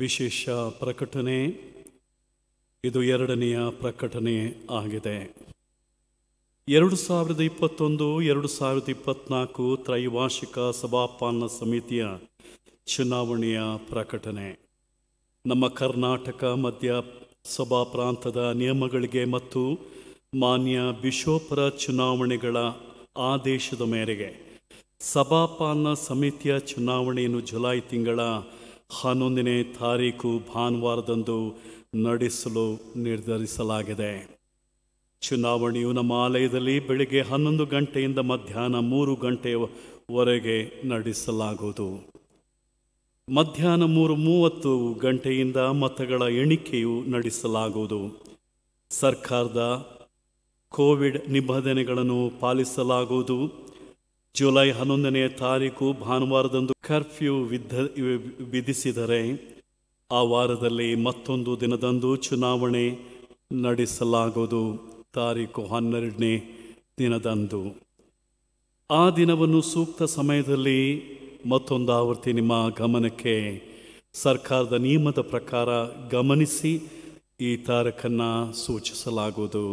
ವಿಶೇಷ ಪ್ರಕಟಣೆ ಇದು ಎರಡನೆಯ ಪ್ರಕಟಣೆ ಆಗಿದೆ ಎರಡು ಸಾವಿರದ ಇಪ್ಪತ್ತೊಂದು ಎರಡು ಸಾವಿರದ ಇಪ್ಪತ್ನಾಲ್ಕು ತ್ರೈವಾರ್ಷಿಕ ಸಭಾಪಾಲನಾ ಸಮಿತಿಯ ಚುನಾವಣೆಯ ಪ್ರಕಟಣೆ ನಮ್ಮ ಕರ್ನಾಟಕ ಮಧ್ಯ ಸಭಾ ಪ್ರಾಂತದ ನಿಯಮಗಳಿಗೆ ಮತ್ತು ಮಾನ್ಯ ಬಿಷೋಪರ ಚುನಾವಣೆಗಳ ಆದೇಶದ ಮೇರೆಗೆ ಸಭಾಪಾಲನಾ ಸಮಿತಿಯ ಚುನಾವಣೆಯನ್ನು ಜುಲೈ ತಿಂಗಳ ಹನ್ನೊಂದನೇ ತಾರೀಕು ಭಾನುವಾರದಂದು ನಡೆಸಲು ನಿರ್ಧರಿಸಲಾಗಿದೆ ಚುನಾವಣೆಯು ನಮ್ಮ ಆಲಯದಲ್ಲಿ ಬೆಳಗ್ಗೆ ಹನ್ನೊಂದು ಗಂಟೆಯಿಂದ ಮಧ್ಯಾಹ್ನ ಮೂರು ಗಂಟೆಯವರೆಗೆ ನಡೆಸಲಾಗುವುದು ಮಧ್ಯಾಹ್ನ ಮೂರು ಮೂವತ್ತು ಗಂಟೆಯಿಂದ ಮತಗಳ ಎಣಿಕೆಯು ನಡೆಸಲಾಗುವುದು ಸರ್ಕಾರದ ಕೋವಿಡ್ ನಿಬಂಧನೆಗಳನ್ನು ಪಾಲಿಸಲಾಗುವುದು ಜುಲೈ ಹನ್ನೊಂದನೇ ತಾರೀಕು ಭಾನುವಾರದಂದು ಕರ್ಫ್ಯೂ ವಿಧ ವಿಧಿಸಿದರೆ ಆ ವಾರದಲ್ಲಿ ಮತ್ತೊಂದು ದಿನದಂದು ಚುನಾವಣೆ ನಡೆಸಲಾಗುವುದು ತಾರೀಕು ಹನ್ನೆರಡನೇ ದಿನದಂದು ಆ ದಿನವನ್ನು ಸೂಕ್ತ ಸಮಯದಲ್ಲಿ ಮತ್ತೊಂದು ಆವರ್ತಿ ನಿಮ್ಮ ಗಮನಕ್ಕೆ ಸರ್ಕಾರದ ನಿಯಮದ ಪ್ರಕಾರ ಗಮನಿಸಿ ಈ ತಾರೀಖನ್ನು ಸೂಚಿಸಲಾಗುವುದು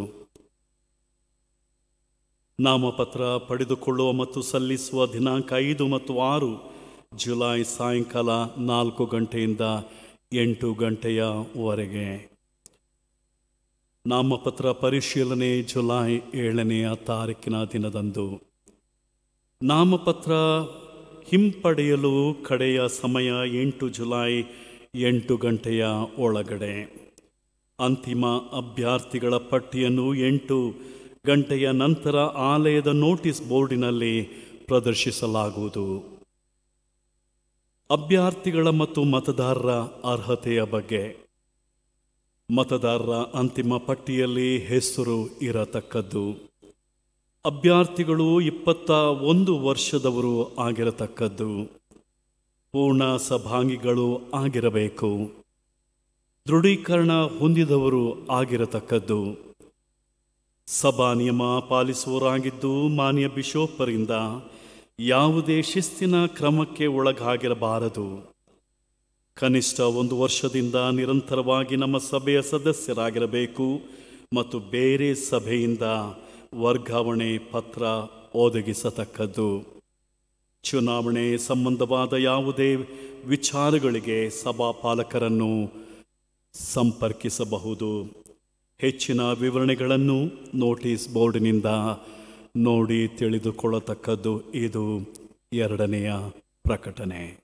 ನಾಮಪತ್ರ ಪಡೆದುಕೊಳ್ಳುವ ಮತ್ತು ಸಲ್ಲಿಸುವ ದಿನಾಂಕ ಐದು ಮತ್ತು ಆರು ಜುಲೈ ಸಾಯಂಕಾಲ ನಾಲ್ಕು ಗಂಟೆಯಿಂದ ಎಂಟು ಗಂಟೆಯವರೆಗೆ ನಾಮಪತ್ರ ಪರಿಶೀಲನೆ ಜುಲೈ ಏಳನೆಯ ತಾರೀಕಿನ ದಿನದಂದು ನಾಮಪತ್ರ ಹಿಂಪಡೆಯಲು ಕಡೆಯ ಸಮಯ ಎಂಟು ಜುಲೈ ಎಂಟು ಗಂಟೆಯ ಒಳಗಡೆ ಅಂತಿಮ ಅಭ್ಯರ್ಥಿಗಳ ಪಟ್ಟಿಯನ್ನು ಎಂಟು ಗಂಟೆಯ ನಂತರ ಆಲಯದ ನೋಟಿಸ್ ಬೋರ್ಡಿನಲ್ಲಿ ಪ್ರದರ್ಶಿಸಲಾಗುವುದು ಅಭ್ಯರ್ಥಿಗಳ ಮತ್ತು ಮತದಾರರ ಅರ್ಹತೆಯ ಬಗ್ಗೆ ಮತದಾರರ ಅಂತಿಮ ಪಟ್ಟಿಯಲ್ಲಿ ಹೆಸರು ಇರತಕ್ಕದ್ದು ಅಭ್ಯರ್ಥಿಗಳು ಇಪ್ಪತ್ತ ಒಂದು ವರ್ಷದವರು ಆಗಿರತಕ್ಕದ್ದು ಪೂರ್ಣ ಸಭಾಂಗಿಗಳು ಆಗಿರಬೇಕು ದೃಢೀಕರಣ ಹೊಂದಿದವರು ಆಗಿರತಕ್ಕದ್ದು ಸಭಾ ನಿಯಮ ಪಾಲಿಸುವವರಾಗಿದ್ದು ಮಾನ್ಯ ಬಿಷೋಪರಿಂದ ಯಾವುದೇ ಶಿಸ್ತಿನ ಕ್ರಮಕ್ಕೆ ಒಳಗಾಗಿರಬಾರದು ಕನಿಷ್ಠ ಒಂದು ವರ್ಷದಿಂದ ನಿರಂತರವಾಗಿ ನಮ್ಮ ಸಭೆಯ ಸದಸ್ಯರಾಗಿರಬೇಕು ಮತ್ತು ಬೇರೆ ಸಭೆಯಿಂದ ವರ್ಗಾವಣೆ ಪತ್ರ ಒದಗಿಸತಕ್ಕದ್ದು ಚುನಾವಣೆ ಸಂಬಂಧವಾದ ಯಾವುದೇ ವಿಚಾರಗಳಿಗೆ ಸಭಾಪಾಲಕರನ್ನು ಸಂಪರ್ಕಿಸಬಹುದು ಹೆಚ್ಚಿನ ವಿವರಣೆಗಳನ್ನು ನೋಟಿಸ್ ಬೋರ್ಡಿನಿಂದ ನೋಡಿ ತಿಳಿದುಕೊಳ್ಳತಕ್ಕದ್ದು ಇದು ಎರಡನೆಯ ಪ್ರಕಟಣೆ